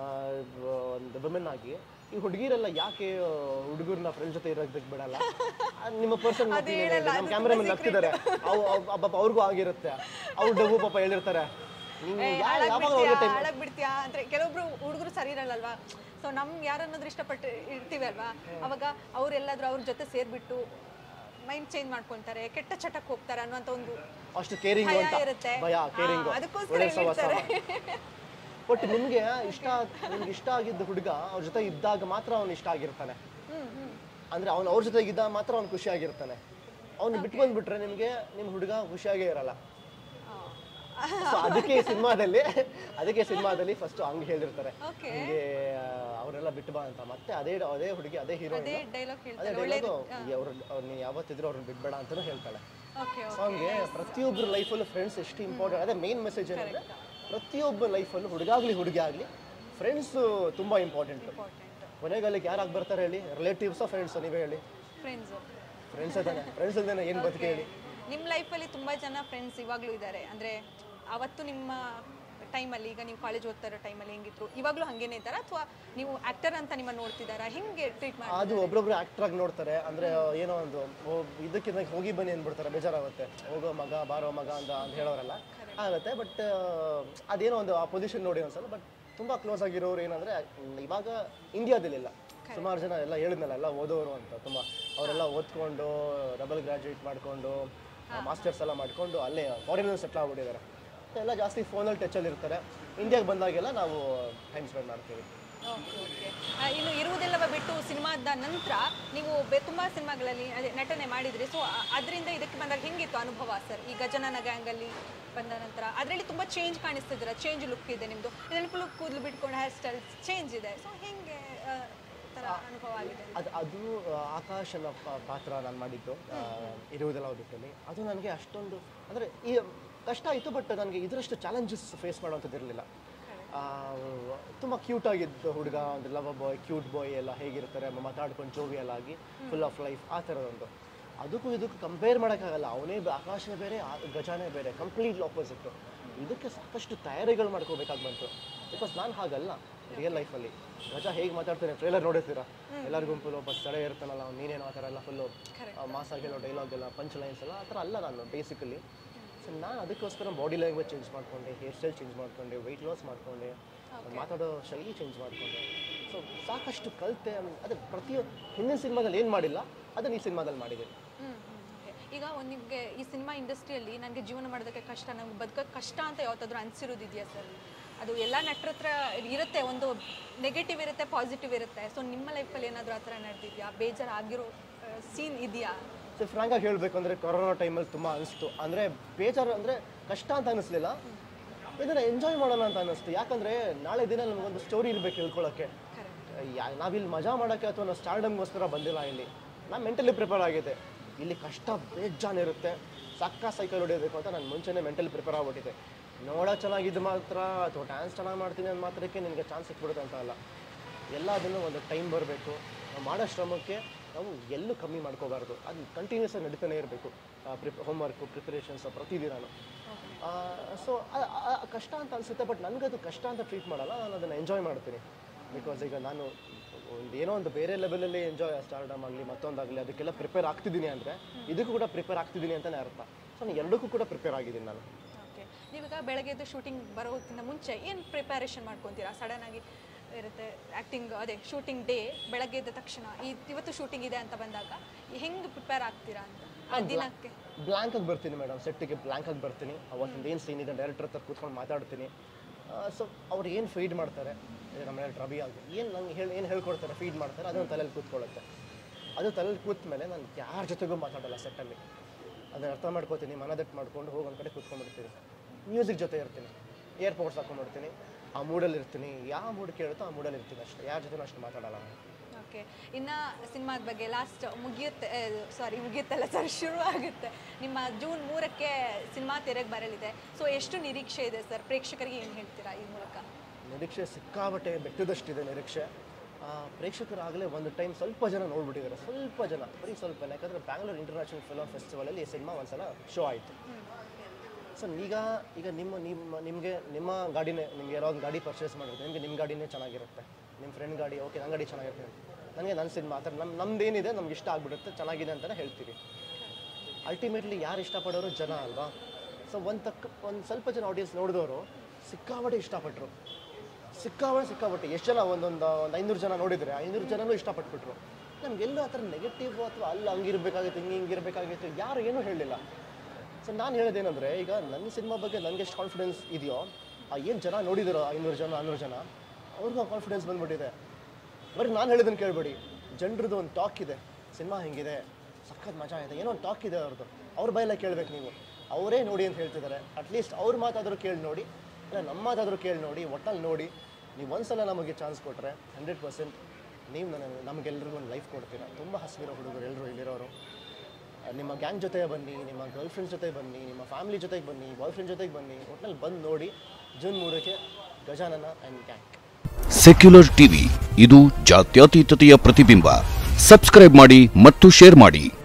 ಒಂದು ವುಮೆನ್ ಆಗಿ ಈ ಹುಡುಗಿರೆಲ್ಲ ಯಾಕೆ ಹುಡುಗರನ್ನ ಫ್ರೆಂಡ್ ಜೊತೆ ಇರೋದಕ್ಕೆ ಬಿಡಲ್ಲ ಅದ್ ನಿಮ್ಮ ಪರ್ಸನ್ ನಮ್ಮ ಕ್ಯಾಮ್ರಾಮನ್ ನಗ್ತಿದ್ದಾರೆ ಅವು ಅಬ್ಬ ಅವ್ರಿಗೂ ಆಗಿರುತ್ತೆ ಅವ್ರು ಡಬ್ಬು ಪಾಪ ಹೇಳಿರ್ತಾರೆ ನೀವು ಯಾ- ಯಾವಾಗ ಅವ್ರಿಗೆ time- ಹಾಳಾಗ್ ಬಿಡ್ತೀಯಾ ಅಂದ್ರೆ ಕೆಲವೊಬ್ರು ಹುಡುಗರು ಸರಿ ಇರಲ್ಲಲ್ವಾ ಸೊ ನಮ್ ಯಾರನ್ನಾದ್ರೂ ಇಷ್ಟಪಟ್ಟು ಇರ್ತೀವಿ ಅಲ್ವಾ ಅವಾಗ ಅವ್ರೆಲ್ಲಾದ್ರೂ ಅವ್ರ ಜೊತೆ ಸೇರ್ಬಿಟ್ಟು ಮೈಂಡ್ ಚೇಂಜ್ ಮಾಡ್ಕೊಂತಾರೆ ಕೆಟ್ಟ ಚಟಕ್ಕೆ ಹೋಗ್ತಾರೆ ಅನ್ನುವಂತ ಒಂದು ಅಷ್ಟು ಕೇರಿಂಗ್ ಭಯ ಅಂತ ಇರುತ್ತೆ ಭಯ ಹಾ, ಕೇರಿಂಗ್ ಅದಕ್ಕೋಸ್ಕರ ಒಳ್ಳೆ ಸವಾಸ ಹೇಳ್ತಾರೆ ಬಟ್ ನಿಮ್ಗೆ ಇಷ್ಟ ನಿಮ್ಗೆ ಇಷ್ಟ ಆಗಿದ್ದ ಹುಡುಗ ಅವ್ರ ಜೊತೆ ಇದ್ದಾಗ ಮಾತ್ರ ಅವ್ನು ಇಷ್ಟ ಆಗಿರ್ತಾನೆ ಹ್ಮ್ ಹ್ಮ್ ಅಂದ್ರೆ ಅವ್ನು ಅವ್ರ ಜೊತೆ ಇದ್ದಾಗ ಮಾತ್ರ ಅವ್ನು ಖುಷಿಯಾಗಿರ್ತಾನೆ ಅವ್ನು ಬಿಟ್ಟು ಬಂದ್ಬಿಟ್ರೆ ನಿಮ್ಗೆ ನಿಮ್ಮ ಹುಡುಗ ಖುಷಿಯಾಗೇ ಇರಲ್ಲ ಸೊ ಅದಕ್ಕೆ ಸಿನಿಮಾದಲ್ಲಿ ಅದಕ್ಕೆ ಸಿನಿಮಾದಲ್ಲಿ ಫಸ್ಟ್ ಹಂಗೆ ಹೇಳಿರ್ತಾರೆ ಓಕೆ ಹಿಂಗೆ ಅವರೆಲ್ಲ ಬಿಟ್ಟು ಬಾ ಅಂತ ಮತ್ತೆ ಅದೇ ಅದೇ ಹುಡುಗಿ ಅದೇ ಹೀರೋ ಅದೇ ಡೈಲಾಗ್ ಅದೇ ಹೇಳ್ತಾರೆ ಒಳ್ಳೆ ಡೈಲಾಗು ಅವ್ರು ಅವ್ರು ನೀನು ಯಾವತ್ತಿದ್ರು ಅವ್ರನ್ನ ಬಿಟ್ಬೇಡ ಅಂತಾನೂ ಹೇಳ್ತಾಳೆ ಓಕೆ ಸೊ ಹಂಗೆ ಪ್ರತಿಯೊಬ್ಬರ ಲೈಫಲ್ಲೂ ಫ್ರೆಂಡ್ಸ್ ಎಷ್ಟು ಇಂಪಾರ್ಟೆಂಟ್ ಅದೇ ಮೇನ್ ಮೆಸೇಜ್ ಏನಂದ್ರೆ ಪ್ರತಿಯೊಬ್ಬ ಲೈಫಲ್ಲೂ ಹುಡುಗಾಗ್ಲಿ ಹುಡುಗಿ ಆಗಲಿ ಫ್ರೆಂಡ್ಸ್ ತುಂಬಾ ಇಂಪಾರ್ಟೆಂಟ್ ಇಂಪಾರ್ಟೆಂಟ್ ಕೊನೆಗಾಲಕ್ಕೆ ಯಾರಾಗಿ ಬರ್ತಾರೆ ಹೇಳಿ ರಿಲೇಟಿವ್ಸೋ ಫ್ರೆಂಡ್ಸೋ ನೀವೇ ಹೇಳಿ ಫ್ರೆಂಡ್ಸು ಫ್ರೆಂಡ್ಸ್ ಅದಾನೆ ಫ್ರೆಂಡ್ಸ್ ಅದೇನೆ ಏನು ಬದುಕೆ ಹೇಳಿ ನಿಮ್ಮ ಲೈಫಲ್ಲಿ ತುಂಬಾ ಜನ ಫ್ರೆಂಡ್ಸ್ ಇವಾಗಲೂ ಇದ್ದಾರೆ ಅಂದ್ರೆ ಅವತ್ತು ನಿಮ್ಮ ಟೈಮಲ್ಲಿ ಈಗ ನೀವು ಕಾಲೇಜ್ ಓದ್ತಾ ಇರೋ ಟೈಮಲ್ಲಿ ಹೆಂಗಿದ್ರು ಇವಾಗಲೂ ಹಂಗೇನೆ ಇದ್ದಾರಾ ಅಥವಾ ನೀವು ಆಕ್ಟರ್ ಅಂತ ನಿಮ್ಮ ನೋಡ್ತಿದ್ದಾರಾ ಹೆಂಗೆ ಟ್ರೀಟ್ ಮಾಡಿ ಅದು ಒಬ್ರೊಬ್ರು ಆಕ್ಟರ್ ಆಗಿ ನೋಡ್ತಾರೆ ಅಂದ್ರೆ ಏನೋ ಒಂದು ಓ, ಇದಕ್ಕಿಂತ ಹೋಗಿ ಬನ್ನಿ ಅಂದ್ಬಿಡ್ತಾರೆ ಬೇಜಾರಾಗುತ್ತೆ ಹೋಗೋ ಮಗ ಬಾರೋ ಮಗ ಅಂತ ಅಂತ ಹೇಳೋರೆಲ್ಲ ಆಗುತ್ತೆ ಬಟ್ ಅದೇನೋ ಒಂದು ಆ ಪೊಸಿಷನ್ ನೋಡಿ ಒಂದ್ಸಲ ಬಟ್ ತುಂಬಾ ಕ್ಲೋಸ್ ಆಗಿರೋರು ಏನಂದ್ರೆ ಇವಾಗ ಇಂಡಿಯಾದಲ್ಲಿಲ್ಲ ಸುಮಾರು ಜನ ಎಲ್ಲ ಹೇಳಿದ್ನಲ್ಲ ಎಲ್ಲ ಓದೋರು ಅಂತ ತುಂಬಾ ಅವರೆಲ್ಲ ಓದ್ಕೊಂಡು ಡಬಲ್ ಗ್ರಾಜುಯೇಟ್ ಮಾಡ್ಕೊಂಡು ಮಾಸ್ಟರ್ಸ್ ಎಲ್ಲ ಮಾಡ್ಕೊಂಡು ಅಲ್ಲೇ ಫಾರಿನಲ್ಲಿ ಸೆಟ್ಲ್ ಆಗ್ಬಿಟ್ಟಿದ್ದಾರೆ ಎಲ್ಲ ಜಾಸ್ತಿ ಫೋನಲ್ಲಿ ಟಚಲ್ಲಿ ಇರ್ತಾರೆ ಇಂಡಿಯಾಗೆ ಬಂದಾಗೆಲ್ಲ ನಾವು ಟೈಮ್ ಸ್ಪೆಂಡ್ ಮಾಡ್ತೀವಿ ಓಕೆ ಓಕೆ ಇನ್ನು ಇರುವುದೆಲ್ಲವ ಬಿಟ್ಟು ಸಿನಿಮಾದ ನಂತರ ನೀವು ಬೆ ತುಂಬ ಸಿನಿಮಾಗಳಲ್ಲಿ ಅದೇ ನಟನೆ ಮಾಡಿದ್ರಿ ಸೊ ಅದರಿಂದ ಇದಕ್ಕೆ ಬಂದಾಗ ಹೆಂಗಿತ್ತು ಅನುಭವ ಸರ್ ಈ ಗಜನನ ಗ್ಯಾಂಗಲ್ಲಿ ಬಂದ ನಂತರ ಅದರಲ್ಲಿ ತುಂಬ ಚೇಂಜ್ ಕಾಣಿಸ್ತಿದ್ದೀರ ಚೇಂಜ್ ಲುಕ್ ಇದೆ ನಿಮ್ಮದು ಇದರಲ್ಲಿ ಫುಲ್ ಕೂದಲು ಬಿಟ್ಕೊಂಡು ಹೇರ್ ಸ್ಟೈಲ್ ಚೇಂಜ್ ಇದೆ ಸೊ ಹೆಂಗೆ ಆ, ಥರ ಅನುಭವ ಆಗಿದೆ ಅದು ಅದು ಆ, ಆಕಾಶನ ಪ- ಪಾತ್ರ ನಾನು ಮಾಡಿದ್ದು ಆ, ಇರುವುದೆಲ್ಲ ಬಿಟ್ಟಲ್ಲಿ ಅದು ನನಗೆ ಅಷ್ಟೊಂದು ಅಂದರೆ ಈ ಕಷ್ಟ ಆಯಿತು ಬಟ್ ನನಗೆ ಇದರಷ್ಟು ಚಾಲೆಂಜಸ್ ಫೇಸ್ ಮಾಡುವಂಥದ್ದು ಇರಲಿಲ್ಲ ತುಂಬ ಕ್ಯೂಟ್ ಆಗಿದ್ದು ಹುಡುಗ ಒಂದು ಲವ್ ಬಾಯ್ ಕ್ಯೂಟ್ ಬಾಯ್ ಎಲ್ಲ ಹೇಗಿರ್ತಾರೆ ಮಾತಾಡ್ಕೊಂಡು ಜೋವಿ ಎಲ್ಲ ಆಗಿ ಫುಲ್ ಆಫ್ ಲೈಫ್ ಆ ಥರದೊಂದು ಅದಕ್ಕೂ ಇದಕ್ಕೂ ಕಂಪೇರ್ ಮಾಡೋಕ್ಕಾಗಲ್ಲ ಅವನೇ ಬ- ಆಕಾಶನೇ ಬೇರೆ ಆ ಗಜಾನೇ ಬೇರೆ ಕಂಪ್ಲೀಟ್ಲಿ ಆಪೋಸಿಟ್ಟು ಇದಕ್ಕೆ ಸಾಕಷ್ಟು ತಯಾರಿಗಳು ಮಾಡ್ಕೋಬೇಕಾಗಿ ಬಂತು ಬಿಕಾಸ್ ನಾನು ಹಾಗಲ್ಲ ರಿಯಲ್ ಲೈಫಲ್ಲಿ ಗಜ ಹೇಗೆ ಮಾತಾಡ್ತಾನೆ ಟ್ರೇಲರ್ ನೋಡಿರ್ತೀರಾ ಎಲ್ಲರ ಗುಂಪಲ್ಲಿ ಒಬ್ಬ ಸ್ಥಳ ಇರ್ತಾನಲ್ಲ ಅವ್ನು ನೀನೇನು ಆ ಥರ ಎಲ್ಲ ಫುಲ್ಲು ಮಾಸಾಗಿ ಹೇಳೋ ಡೈಲಾಗ್ ಎಲ್ಲ ಪಂಚ್ ಲೈನ್ಸ್ ಎಲ್ಲ ಆ ಥರ ಅಲ್ಲ ನಾನು ಬೇಸಿಕಲಿ ಸೊ ನಾನು ಅದಕ್ಕೋಸ್ಕರ ಬಾಡಿ ಲ್ಯಾಂಗ್ವೇಜ್ ಚೇಂಜ್ ಮಾಡ್ಕೊಂಡೆ ಹೇರ್ ಸ್ಟೈಲ್ ಚೇಂಜ್ ಮಾಡ್ಕೊಂಡೆ ವೆಯ್ಟ್ ಲಾಸ್ ಮಾಡ್ಕೊಂಡೆ ಮಾತಾಡೋ ಶೈಲಿ ಚೇಂಜ್ ಮಾಡ್ಕೊಂಡೆ ಸೊ ಸಾಕಷ್ಟು ಕಲಿತೆ ಅದೇ ಪ್ರತಿ ಹಿಂದಿನ ಸಿನಿಮಾದಲ್ಲಿ ಏನು ಮಾಡಿಲ್ಲ ಅದನ್ನು ಈ ಸಿನಿಮಾದಲ್ಲಿ ಮಾಡಿದ್ದೀನಿ ಹ್ಮ್, ಹ್ಮ್, okay. ಈಗ ಒಂದು ನಿಮಗೆ ಈ ಸಿನಿಮಾ ಇಂಡಸ್ಟ್ರಿಯಲ್ಲಿ ನನಗೆ ಜೀವನ ಮಾಡೋದಕ್ಕೆ ಕಷ್ಟ ನಮ್ಗೆ ಬದುಕೋಕ್ಕೆ ಕಷ್ಟ ಅಂತ ಯಾವತ್ತಾದ್ರೂ ಅನ್ಸಿರೋದಿದೆಯಾ ಸರ್ ಅದು ಎಲ್ಲ ನಟರ ಹತ್ರ ಇರುತ್ತೆ ಒಂದು ನೆಗೆಟಿವ್ ಇರುತ್ತೆ ಪಾಸಿಟಿವ್ ಇರುತ್ತೆ ಸೊ ನಿಮ್ಮ ಲೈಫಲ್ಲಿ ಏನಾದರೂ ಆ ಥರ ನಡೆದಿದೆಯಾ ಬೇಜಾರಾಗಿರೋ ಸೀನ್ ಇದೆಯಾ ಸೊ ಫ್ರಾಂಕಾಗಿ ಹೇಳಬೇಕು ಅಂದರೆ ಕೊರೋನಾ ಟೈಮಲ್ಲಿ ತುಂಬ ಅನಿಸ್ತು ಅಂದರೆ ಬೇಜಾರು ಅಂದರೆ ಕಷ್ಟ ಅಂತ ಅನ್ನಿಸ್ಲಿಲ್ಲ ಇದನ್ನು ಎಂಜಾಯ್ ಮಾಡೋಣ ಅಂತ ಅನ್ನಿಸ್ತು ಯಾಕಂದರೆ ನಾಳೆ ದಿನ ನಮಗೊಂದು ಸ್ಟೋರಿ ಇರಬೇಕು ಹೇಳ್ಕೊಳ್ಳೋಕ್ಕೆ ಯಾ- ನಾವಿಲ್ಲಿ ಮಜಾ ಮಾಡೋಕ್ಕೆ ಅಥವಾ ನಾವು ಸ್ಟಾರ್ಡಮ್ಗೋಸ್ಕರ ಬಂದಿಲ್ಲ ಇಲ್ಲಿ ನಾನು ಮೆಂಟಲಿ ಪ್ರಿಪೇರ್ ಆಗಿದೆ ಇಲ್ಲಿ ಕಷ್ಟ ಬೇಜಾನಿರುತ್ತೆ ಸಕ್ಕ ಸೈಕಲ್ ಹೊಡಿಬೇಕು ಅಂತ ನಾನು ಮುಂಚೆನೇ ಮೆಂಟಲಿ ಪ್ರಿಪೇರ್ ಆಗ್ಬಿಟ್ಟಿದ್ದೆ ನೋಡೋ ಚೆನ್ನಾಗಿದ್ದು ಮಾತ್ರ ಅಥವಾ ಡ್ಯಾನ್ಸ್ ಚೆನ್ನಾಗಿ ಮಾಡ್ತೀನಿ ಅಂದ ಮಾತ್ರಕ್ಕೆ ನಿನಗೆ ಚಾನ್ಸ್ ಸಿಕ್ಬಿಡುತ್ತೆ ಅಂತ ಅಲ್ಲ ಎಲ್ಲದನ್ನು ಒಂದು ಟೈಮ್ ಬರಬೇಕು ನಾವು ಮಾಡೋ ಶ್ರಮಕ್ಕೆ ನಾವು ಎಲ್ಲೂ ಕಮ್ಮಿ ಮಾಡ್ಕೋಬಾರ್ದು ಅದು ಕಂಟಿನ್ಯೂಸ್ ಆಗಿ ನಡೀತಾನೆ ಇರಬೇಕು ಪ್ರಿಪ್ ಹೋಮ್ವರ್ಕು ಪ್ರಿಪರೇಷನ್ಸ್ ಪ್ರತಿದಿನಾನು ಸೊ ಕಷ್ಟ ಅಂತ ಅನಿಸುತ್ತೆ ಬಟ್ ನನಗದು ಕಷ್ಟ ಅಂತ ಟ್ರೀಟ್ ಮಾಡಲ್ಲ ನಾನು ಅದನ್ನು ಎಂಜಾಯ್ ಮಾಡ್ತೀನಿ ಬಿಕಾಸ್ ಈಗ ನಾನು ಒಂದು ಏನೋ ಒಂದು ಬೇರೆ ಲೆವೆಲಲ್ಲಿ ಎಂಜಾಯ್ ಸ್ಟಾರ್ಡಮ್ ಆಗಲಿ ಮತ್ತೊಂದಾಗಲಿ ಅದಕ್ಕೆಲ್ಲ ಪ್ರಿಪೇರ್ ಆಗ್ತಿದ್ದೀನಿ ಅಂದರೆ ಇದಕ್ಕೂ ಕೂಡ ಪ್ರಿಪೇರ್ ಆಗ್ತಿದ್ದೀನಿ ಅಂತಲೇ ಅರ್ಥ ಸೊ ನಾನು ಎರಡಕ್ಕೂ ಕೂಡ ಪ್ರಿಪೇರ್ ಆಗಿದ್ದೀನಿ ನಾನು ಓಕೆ ನೀವೀಗ ಬೆಳಗ್ಗೆದ್ದು ಶೂಟಿಂಗ್ ಬರೋದಕ್ಕಿಂತ ಮುಂಚೆ ಏನು ಪ್ರಿಪ್ಯಾರೇಷನ್ ಮಾಡ್ಕೊತೀರಾ ಸಡನ್ ಆಗಿ ಇರುತ್ತೆ ಆ್ಯಕ್ಟಿಂಗ್ ಅದೇ ಶೂಟಿಂಗ್ ಡೇ ಬೆಳಗ್ಗೆ ಎದ್ದ ತಕ್ಷಣ ಈ ಇವತ್ತು ಶೂಟಿಂಗ್ ಇದೆ ಅಂತ ಬಂದಾಗ ಹೆಂಗೆ ಪ್ರಿಪೇರ್ ಆಗ್ತೀರಾ ಅಂತ ಆ ದಿನಕ್ಕೆ ಬ್ಲ್ಯಾಂಕ್ ಆಗಿ ಬರ್ತೀನಿ ಮೇಡಮ್ ಸೆಟ್ಟಿಗೆ ಬ್ಲ್ಯಾಂಕ್ ಆಗಿ ಬರ್ತೀನಿ ಅವತ್ತಿಂದ ಏನು ಸೀನ್ ಇದೆ ಡೈರೆಕ್ಟರ್ ಹತ್ರ ಕೂತ್ಕೊಂಡು ಮಾತಾಡ್ತೀನಿ ಸೊ ಅವ್ರು ಏನು ಫೀಡ್ ಮಾಡ್ತಾರೆ ಈಗ ನಮ್ಮ ಮನೇಲಿ ರವಿ ಆಗಿ ಏನು ನಂಗೆ ಹೇಳಿ ಏನು ಹೇಳ್ಕೊಡ್ತಾರೆ ಫೀಡ್ ಮಾಡ್ತಾರೆ ಅದನ್ನು ತಲೆಯಲ್ಲಿ ಕೂತ್ಕೊಳ್ಳುತ್ತೆ ಅದು ತಲೆಯಲ್ಲಿ ಕೂತ ಮೇಲೆ ನಾನು ಯಾರ ಜೊತೆಗೂ ಮಾತಾಡಲ್ಲ ಸೆಟ್ಟಲ್ಲಿ ಅದನ್ನ ಅರ್ಥ ಮಾಡ್ಕೋತೀನಿ ಮನದಟ್ಟು ಮಾಡ್ಕೊಂಡು ಹೋಗಿ ಒಂದು ಕಡೆ ಕೂತ್ಕೊಂಡ್ಬಿಡ್ತೀನಿ ಮ್ಯೂಸಿಕ್ ಜೊತೆ ಇರ್ತೀನಿ ಏರ್ಪೋರ್ಟ್ಸ್ ಹಾಕೊಂಡ್ಬಿಡ್ತೀನಿ ಆ ಮೂಡಲ್ಲಿ ಇರ್ತೀನಿ ಯಾವ ಮೂಡ್ ಕೇಳುತ್ತೋ ಆ ಮೂಡಲ್ಲಿ ಇರ್ತೀನಿ ಅಷ್ಟೇ ಯಾರ ಜೊತೆ ಅಷ್ಟು ಮಾತಾಡಲ್ಲ ನಾನು ಓಕೆ ಇನ್ನು ಸಿನಿಮಾದ ಬಗ್ಗೆ ಲಾಸ್ಟ್ ಮುಗಿಯುತ್ತೆ ಸಾರಿ ಮುಗಿಯುತ್ತಲ್ಲ ಸರ್ ಶುರು ಆಗುತ್ತೆ ನಿಮ್ಮ ಜೂನ್ ಮೂರಕ್ಕೆ ಸಿನಿಮಾ ತೆರೆಗೆ ಬರಲಿದೆ ಸೊ ಎಷ್ಟು ನಿರೀಕ್ಷೆ ಇದೆ ಸರ್ ಪ್ರೇಕ್ಷಕರಿಗೆ ಏನು ಹೇಳ್ತೀರಾ ಈ ಮೂಲಕ ನಿರೀಕ್ಷೆ ಸಿಕ್ಕಾಬಟ್ಟೆ ಬೆಟ್ಟದಷ್ಟಿದೆ ನಿರೀಕ್ಷೆ ಆ, ಪ್ರೇಕ್ಷಕರಾಗಲೇ ಒಂದು ಟೈಮ್ ಸ್ವಲ್ಪ ಜನ ನೋಡ್ಬಿಟ್ಟಿದ್ದಾರೆ ಸ್ವಲ್ಪ ಜನ ಬರೀ ಸ್ವಲ್ಪ ಯಾಕಂದರೆ ಬ್ಯಾಂಗ್ಳೂರ್ ಇಂಟರ್ನ್ಯಾಷನಲ್ ಫಿಲಮ್ ಫೆಸ್ಟಿವಲಲ್ಲಿ ಈ ಸಿನಿಮಾ ಒಂದ್ಸಲ ಶೋ ಆಯಿತು ಸೊ ಈಗ ಈಗ ನಿಮ್ಮ ನಿಮ್ಮ ನಿಮಗೆ ನಿಮ್ಮ ಗಾಡಿನೇ ನಿಮ್ಗೆ ಯಾರೋ ಒಂದು ಗಾಡಿ ಪರ್ಚೇಸ್ ಮಾಡಿರುತ್ತೆ ನಿಮಗೆ ನಿಮ್ಮ ಗಾಡಿನೇ ಚೆನ್ನಾಗಿರುತ್ತೆ ನಿಮ್ಮ ಫ್ರೆಂಡ್ ಗಾಡಿ ಓಕೆ ನನ್ನ ಗಾಡಿ ಚೆನ್ನಾಗಿರುತ್ತೆ ನನಗೆ ನನ್ನ ಸಿನಿಮಾ ಆ ಥರ ನಮ್ಮ ನಮ್ದೇನಿದೆ ನಮ್ಗೆ ಇಷ್ಟ ಆಗ್ಬಿಡುತ್ತೆ ಚೆನ್ನಾಗಿದೆ ಅಂತಲೇ ಹೇಳ್ತೀವಿ ಅಲ್ಟಿಮೇಟ್ಲಿ ಯಾರು ಇಷ್ಟಪಡೋರು ಜನ ಅಲ್ವಾ ಸೊ ಒಂದು ತಕ್ಕ ಒಂದು ಸ್ವಲ್ಪ ಜನ ಆಡಿಯನ್ಸ್ ನೋಡಿದವರು ಸಿಕ್ಕಾಪಟ್ಟೆ ಇಷ್ಟಪಟ್ಟರು ಸಿಕ್ಕಾಪಟ್ಟೆ ಸಿಕ್ಕಾಪಟ್ಟೆ ಎಷ್ಟು ಜನ ಒಂದೊಂದು ಒಂದು ಐನೂರು ಜನ ನೋಡಿದರೆ ಐನೂರು ಜನನೂ ಇಷ್ಟಪಟ್ಬಿಟ್ರು ನಮಗೆಲ್ಲೂ ಆ ಥರ ನೆಗೆಟಿವ್ ಅಥವಾ ಅಲ್ಲಿ ಹಂಗಿರ್ಬೇಕಾಗಿತ್ತು ಹಿಂಗೆ ಹಿಂಗಿರ್ಬೇಕಾಗಿತ್ತು ಯಾರು ಏನೂ ಹೇಳಲಿಲ್ಲ ಸೊ ನಾನು ಹೇಳೋದೇನೆಂದರೆ ಈಗ ನನ್ನ ಸಿನಿಮಾ ಬಗ್ಗೆ ನನಗೆ ಎಷ್ಟು ಕಾನ್ಫಿಡೆನ್ಸ್ ಇದೆಯೋ ಆ ಏನು ಜನ ನೋಡಿದಾರೋ ಐನೂರು ಜನ ನಾನ್ನೂರು ಜನ ಅವ್ರಿಗೂ ಆ ಕಾನ್ಫಿಡೆನ್ಸ್ ಬಂದ್ಬಿಟ್ಟಿದೆ ಬರೀ ನಾನು ಹೇಳಿದ್ದನ್ನು ಕೇಳಬೇಡಿ ಜನರದ್ದು ಒಂದು ಟಾಕ್ ಇದೆ ಸಿನಿಮಾ ಹೆಂಗಿದೆ ಸಖತ್ ಮಜಾ ಇದೆ ಏನೋ ಒಂದು ಟಾಕ್ ಇದೆ ಅವ್ರದ್ದು ಅವ್ರ ಬಾಯಲ್ಲೇ ಕೇಳ್ಬೇಕು ನೀವು ಅವರೇ ನೋಡಿ ಅಂತ ಹೇಳ್ತಿದ್ದಾರೆ ಅಟ್ಲೀಸ್ಟ್ ಅವ್ರ ಮಾತಾದರೂ ಕೇಳಿ ನೋಡಿ ಇಲ್ಲ ನಮ್ಮ ಮಾತಾದರೂ ಕೇಳಿ ನೋಡಿ ಒಟ್ಟಲ್ಲಿ ನೋಡಿ ನೀವು ಒಂದ್ಸಲ ನಮಗೆ ಚಾನ್ಸ್ ಕೊಟ್ಟರೆ ಹಂಡ್ರೆಡ್ ಪರ್ಸೆಂಟ್ ನೀವು ನನಗೆ ನಮಗೆಲ್ರಿಗೂ ಒಂದು ಲೈಫ್ ಕೊಡ್ತೀರಾ ತುಂಬ ಹಸಿರೋ ಹುಡುಗರು ಎಲ್ಲರೂ ಇಲ್ಲಿರೋರು ನಿಮ್ಮ ಗ್ಯಾಂಗ್ ಜೊತೆ ಬನ್ನಿ ನಿಮ್ಮ ಗರ್ಲ್ ಫ್ರೆಂಡ್ಸ್ ಜೊತೆ ಬನ್ನಿ ನಿಮ್ಮ ಫ್ಯಾಮಿಲಿ ಜೊತೆಗೆ ಬನ್ನಿ ಬಾಯ್ ಫ್ರೆಂಡ್ ಜೊತೆಗೆ ಬನ್ನಿ ಒಟ್ಟಿನಲ್ಲಿ ಬಂದು ನೋಡಿ ಜೂನ್ ಮೂರಕ್ಕೆ Gajanana and gang secular TV ಇದು ಜಾತ್ಯತೀತತೆಯ ಪ್ರತಿಬಿಂಬ ಸಬ್ಸ್ಕ್ರೈಬ್ ಮಾಡಿ ಮತ್ತು ಶೇರ್ ಮಾಡಿ